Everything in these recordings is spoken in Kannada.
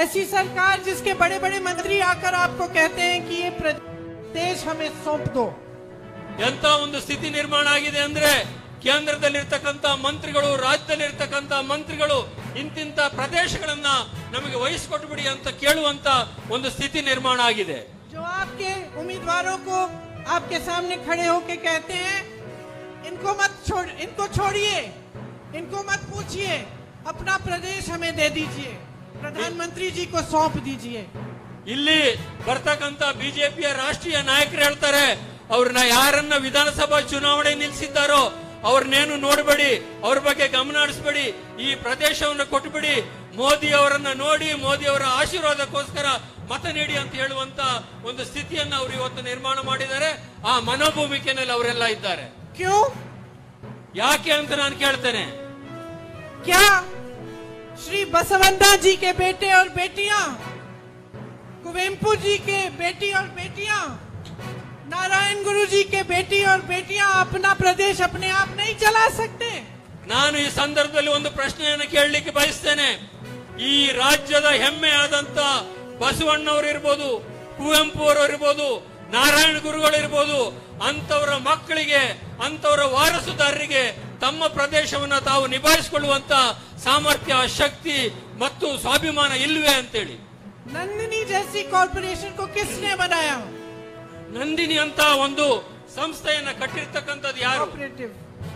ऐसी सरकार जिसके बड़े बड़े मंत्री आकर आपको कहते हैं कि ये प्रदेश हमें सौंप दो ಎಂತ ಒಂದು ಸ್ಥಿತಿ ನಿರ್ಮಾಣ ಆಗಿದೆ ಅಂದ್ರೆ ಕೇಂದ್ರದಲ್ಲಿರ್ತಕ್ಕಂತ ಮಂತ್ರಿಗಳು ರಾಜ್ಯದಲ್ಲಿರ್ತಕ್ಕಂತ ಮಂತ್ರಿಗಳು ಇಂತಿಂತ ಪ್ರದೇಶಗಳನ್ನ ನಮಗೆ ವಹಿಸ್ಕೊಟ್ಟು ಬಿಡಿ ಅಂತ ಕೇಳುವಂತ ಒಂದು ಸ್ಥಿತಿ ನಿರ್ಮಾಣ ಆಗಿದೆ जो आपके उम्मीदवारों को आपके सामने खड़े होके कहते हैं इनको मत छोड़ इनको छोड़िए इनको मत पूछिए अपना प्रदेश हमें दे दीजिए प्रधानमंत्री जी को सौंप दीजिए ಇಲ್ಲಿ ಬರ್ತಕ್ಕಂತ ಬಿಜೆಪಿಯ ರಾಷ್ಟ್ರೀಯ ನಾಯಕರು ಹೇಳ್ತಾರೆ ಅವ್ರನ್ನ ಯಾರನ್ನ ವಿಧಾನಸಭಾ ಚುನಾವಣೆ ನಿಲ್ಸಿದ್ದಾರೋ ಅವ್ರನ್ನೇನು ನೋಡಬೇಡಿ ಅವ್ರ ಬಗ್ಗೆ ಗಮನ ಹರಿಸ್ಬೇಡಿ ಈ ಪ್ರದೇಶವನ್ನು ಕೊಟ್ಬಿಡಿ ಮೋದಿ ಅವರನ್ನ ನೋಡಿ ಮೋದಿ ಅವರ ಆಶೀರ್ವಾದಕ್ಕೋಸ್ಕರ ಮತ ನೀಡಿ ಅಂತ ಹೇಳುವಂತ ಒಂದು ಸ್ಥಿತಿಯನ್ನ ಅವರು ಇವತ್ತು ನಿರ್ಮಾಣ ಮಾಡಿದ್ದಾರೆ ಆ ಮನೋಭೂಮಿಕೆನಲ್ಲಿ ಅವರೆಲ್ಲ ಇದ್ದಾರೆ क्यों ಯಾಕೆ ಅಂತ ನಾನು ಕೇಳ್ತೇನೆ क्या श्री बसवंता जी के बेटे और बेटियां कुवेम्पु जी के बेटी और बेटियां नारायण गुरु जी के बेटी और बेटियां अपना प्रदेश अपने आप नहीं चला सकते ನಾನು ಈ ಸಂದರ್ಭದಲ್ಲಿ ಒಂದು ಪ್ರಶ್ನೆಯನ್ನು ಕೇಳಲಿಕ್ಕೆ ಬಯಸ್ತೇನೆ ಈ ರಾಜ್ಯದ ಹೆಮ್ಮೆ ಆದಂತ ಬಸವಣ್ಣವರು ಇರ್ಬೋದು ಕುವೆಂಪು ಅವರು ಇರ್ಬೋದು ನಾರಾಯಣ ಗುರುಗಳು ಇರ್ಬೋದು ಅಂತವರ ಮಕ್ಕಳಿಗೆ ಅಂತವರ ವಾರಸುದಾರರಿಗೆ ತಮ್ಮ ಪ್ರದೇಶವನ್ನ ತಾವು ನಿಭಾಯಿಸಿಕೊಳ್ಳುವಂತ ಸಾಮರ್ಥ್ಯ ಶಕ್ತಿ ಮತ್ತು ಸ್ವಾಭಿಮಾನ ಇಲ್ವೇ ಅಂತೇಳಿ नंदिनी जैसी कॉरपोरेशन को किसने बनाया ನಂದಿನಿ ಅಂತ ಒಂದು ಸಂಸ್ಥೆಯನ್ನ ಕಟ್ಟಿರ್ತಕ್ಕಂಥದ್ದು ಯಾರು कोऑपरेटिव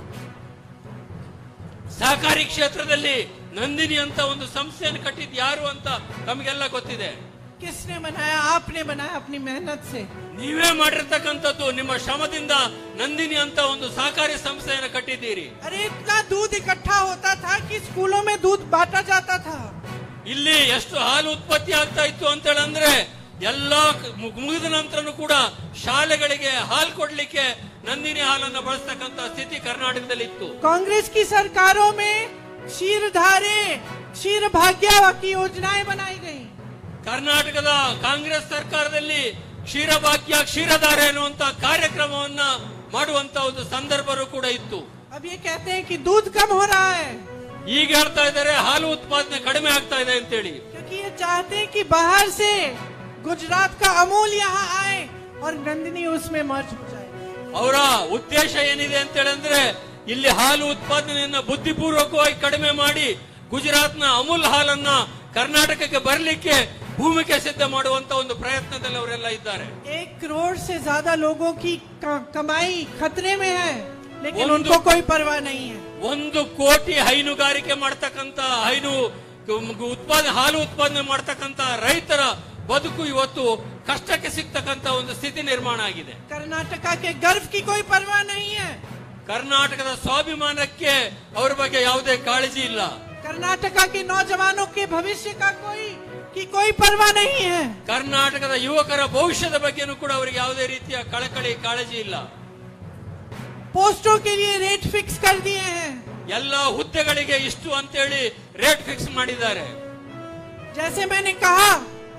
ಸಹಕಾರಿ ಕ್ಷೇತ್ರದಲ್ಲಿ ನಂದಿನಿ ಅಂತ ಒಂದು ಸಂಸ್ಥೆಯನ್ನು ಕಟ್ಟಿದ್ ಯಾರು ಅಂತ ತಮಗೆಲ್ಲ ಗೊತ್ತಿದೆ किसने बनाया आपने बनाया अपनी मेहनत से ನೀವೇ ಮಾಡಿರ್ತಕ್ಕಂಥದ್ದು ನಿಮ್ಮ ಶ್ರಮದಿಂದ ನಂದಿನಿ ಅಂತ ಒಂದು ಸಹಕಾರಿ ಸಂಸ್ಥೆಯನ್ನು ಕಟ್ಟಿದ್ದೀರಿ अरे इतना दूध इकट्ठा होता था कि स्कूलों में दूध बांटा जाता था ಇಲ್ಲಿ ಎಷ್ಟು ಹಾಲು ಉತ್ಪತ್ತಿ ಆಗ್ತಾ ಇತ್ತು ಅಂತ ಹೇಳಂದ್ರೆ ಎಲ್ಲಾ ಮು- ಮುಗಿದ ನಂತರನು ಕೂಡ ಶಾಲೆಗಳಿಗೆ ಹಾಲು ಕೊಡ್ಲಿಕ್ಕೆ ನಂದಿನಿ ಹಾಲನ್ನ ಬಳಸ್ತಕ್ಕಂತ ಸ್ಥಿತಿ ಕರ್ನಾಟಕದಲ್ಲಿ ಇತ್ತು कांग्रेस की सरकारों में क्षीर धारे क्षीर भाग्या की योजनाएं बनाई गई ಕರ್ನಾಟಕದ ಕಾಂಗ್ರೆಸ್ ಸರ್ಕಾರದಲ್ಲಿ ಕ್ಷೀರಭಾಗ್ಯ ಕ್ಷೀರಧಾರೆ ಅನ್ನುವಂತ ಕಾರ್ಯಕ್ರಮವನ್ನ ಮಾಡುವಂತ ಒಂದು ಸಂದರ್ಭರು ಕೂಡ ಇತ್ತು अब ये कहते हैं कि दूध कम हो रहा है ಈಗ ಹೇಳ್ತಾ ಇದ್ದಾರೆ ಹಾಲು ಉತ್ಪಾದನೆ ಕಡಿಮೆ ಆಗ್ತಾ ಇದೆ ಅಂತೇಳಿ क्योंकि ये चाहते हैं कि बाहर से गुजरात का अमूल यहाँ आए और नंदिनी उसमें मर्ज हो जाए ಅವರ ಉದ್ದೇಶ ಏನಿದೆ ಅಂತ ಹೇಳಿದ್ರೆ ಇಲ್ಲಿ ಹಾಲು ಉತ್ಪಾದನೆಯನ್ನ ಬುದ್ಧಿಪೂರ್ವಕವಾಗಿ ಕಡಿಮೆ ಮಾಡಿ ಗುಜರಾತ್ನ ಅಮೂಲ್ ಹಾಲನ್ನ ಕರ್ನಾಟಕಕ್ಕೆ ಬರಲಿಕ್ಕೆ ಭೂಮಿಕೆ ಸಿದ್ಧ ಮಾಡುವಂತ ಒಂದು ಪ್ರಯತ್ನದಲ್ಲಿ ಅವರೆಲ್ಲ ಇದ್ದಾರೆ एक करोड़ से ज्यादा लोगों की क- कमाई खतरे में है लेकिन उन उनको दो- कोई परवाह नहीं है ಒಂದು ಕೋಟಿ ಹೈನುಗಾರಿಕೆ ಮಾಡ್ತಕ್ಕಂತ ಹೈನು ಉತ್ಪಾದನೆ ಹಾಲು ಉತ್ಪಾದನೆ ಮಾಡ್ತಕ್ಕಂತ ರೈತರ ಬದುಕು ಇವತ್ತು ಕಷ್ಟಕ್ಕೆ ಸಿಗ್ತಕ್ಕಂತ ಒಂದು ಸ್ಥಿತಿ ನಿರ್ಮಾಣ ಆಗಿದೆ कर्नाटका के गर्व की कोई परवाह नहीं है ಕರ್ನಾಟಕದ ಸ್ವಾಭಿಮಾನಕ್ಕೆ ಅವ್ರ ಬಗ್ಗೆ ಯಾವುದೇ ಕಾಳಜಿ ಇಲ್ಲ कर्नाटका के नौजवानों के भविष्य का कोई की कोई परवाह नहीं है ಕರ್ನಾಟಕದ ಯುವಕರ ಭವಿಷ್ಯದ ಬಗ್ಗೆನೂ ಕೂಡ ಅವರಿಗೆ ಯಾವುದೇ ರೀತಿಯ ಕಳಕಳಿ ಕಾಳಜಿ ಇಲ್ಲ पोस्टों के लिए रेट फिक्स कर दिए हैं ಎಲ್ಲ ಹುದ್ದೆಗಳಿಗೆ ಇಷ್ಟು ಅಂತೇಳಿ ರೇಟ್ ಫಿಕ್ಸ್ ಮಾಡಿದ್ದಾರೆ जैसे मैंने कहा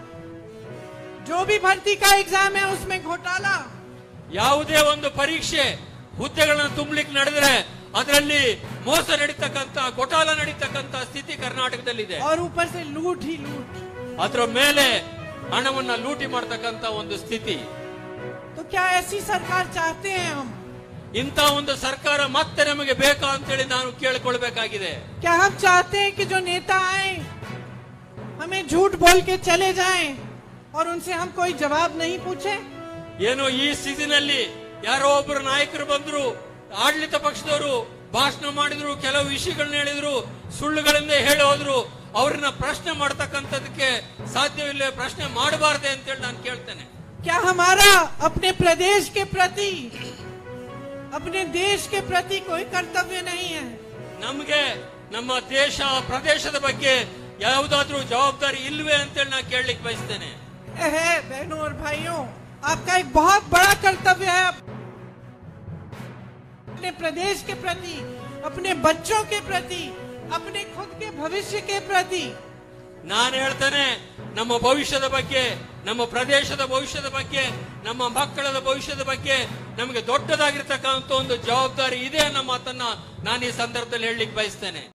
जो भी भर्ती का एग्जाम है उसमें घोटाला ಯಾವುದೇ ಒಂದು ಪರೀಕ್ಷೆ ಹುದ್ದೆಗಳನ್ನು ತುಂಬಲಿಕ್ಕೆ ನಡೆದ್ರೆ ಅದರಲ್ಲಿ ಮೋಸ ನಡೀತಕ್ಕಂತ ಘೋಟಾಲ ನಡೀತಕ್ಕಂತ ಸ್ಥಿತಿ ಕರ್ನಾಟಕದಲ್ಲಿದೆ और ऊपर से लूट ही लूट ಅದರ ಮೇಲೆ ಹಣವನ್ನ ಲೂಟಿ ಮಾಡ್ತಕ್ಕಂತ ಒಂದು ಸ್ಥಿತಿ तो क्या ऐसी सरकार चाहते हैं हम ಇಂಥ ಒಂದು ಸರ್ಕಾರ ಮತ್ತೆ ನಮಗೆ ಬೇಕಾ ಅಂತೇಳಿ ನಾನು ಕೇಳಿಕೊಳ್ಬೇಕಾಗಿದೆ क्या हम चाहते हैं कि जो नेता आए हमें झूठ बोल के चले जाएं और उनसे हम कोई जवाब नहीं पूछे ಏನೋ ಈ ಸ್ಥಿತಿನಲ್ಲಿ ಯಾರೋ ಒಬ್ಬರು ನಾಯಕರು ಬಂದ್ರು ಆಡಳಿತ ಪಕ್ಷದವರು ಭಾಷಣ ಮಾಡಿದ್ರು ಕೆಲವು ವಿಷಯಗಳನ್ನ ಹೇಳಿದ್ರು ಸುಳ್ಳುಗಳಿಂದ ಹೇಳಿ ಹೋದ್ರು ಅವ್ರನ್ನ ಪ್ರಶ್ನೆ ಮಾಡ್ತಕ್ಕಂಥದಕ್ಕೆ ಸಾಧ್ಯವಿಲ್ಲ ಪ್ರಶ್ನೆ ಮಾಡಬಾರ್ದೆ ಅಂತೇಳಿ ನಾನು ಕೇಳ್ತೇನೆ क्या हमारा अपने प्रदेश के प्रति अपने देश के प्रति कोई कर्तव्य नहीं है ನಮ್ಗೆ ನಮ್ಮ ದೇಶ ಪ್ರದೇಶದ ಬಗ್ಗೆ ಯಾವುದಾದ್ರೂ ಜವಾಬ್ದಾರಿ ಇಲ್ವೇ ಅಂತೇಳಿ ನಾನು ಕೇಳಲಿಕ್ಕೆ ಬಯಸ್ತೇನೆ यह है बहनों और भाइयों आपका एक बहुत बड़ा कर्तव्य है अपने प्रदेश के प्रति अपने बच्चों के प्रति अपने खुद के भविष्य के प्रति ನಾನು ಹೇಳ್ತೇನೆ ನಮ್ಮ ಭವಿಷ್ಯದ ಬಗ್ಗೆ ನಮ್ಮ ಪ್ರದೇಶದ ಭವಿಷ್ಯದ ಬಗ್ಗೆ ನಮ್ಮ ಮಕ್ಕಳದ ಭವಿಷ್ಯದ ಬಗ್ಗೆ ನಮಗೆ ದೊಡ್ಡದಾಗಿರ್ತಕ್ಕಂಥ ಒಂದು ಜವಾಬ್ದಾರಿ ಇದೆ ಅನ್ನೋ ಮಾತನ್ನ ನಾನು ಈ ಸಂದರ್ಭದಲ್ಲಿ ಹೇಳಲಿಕ್ಕೆ ಬಯಸ್ತೇನೆ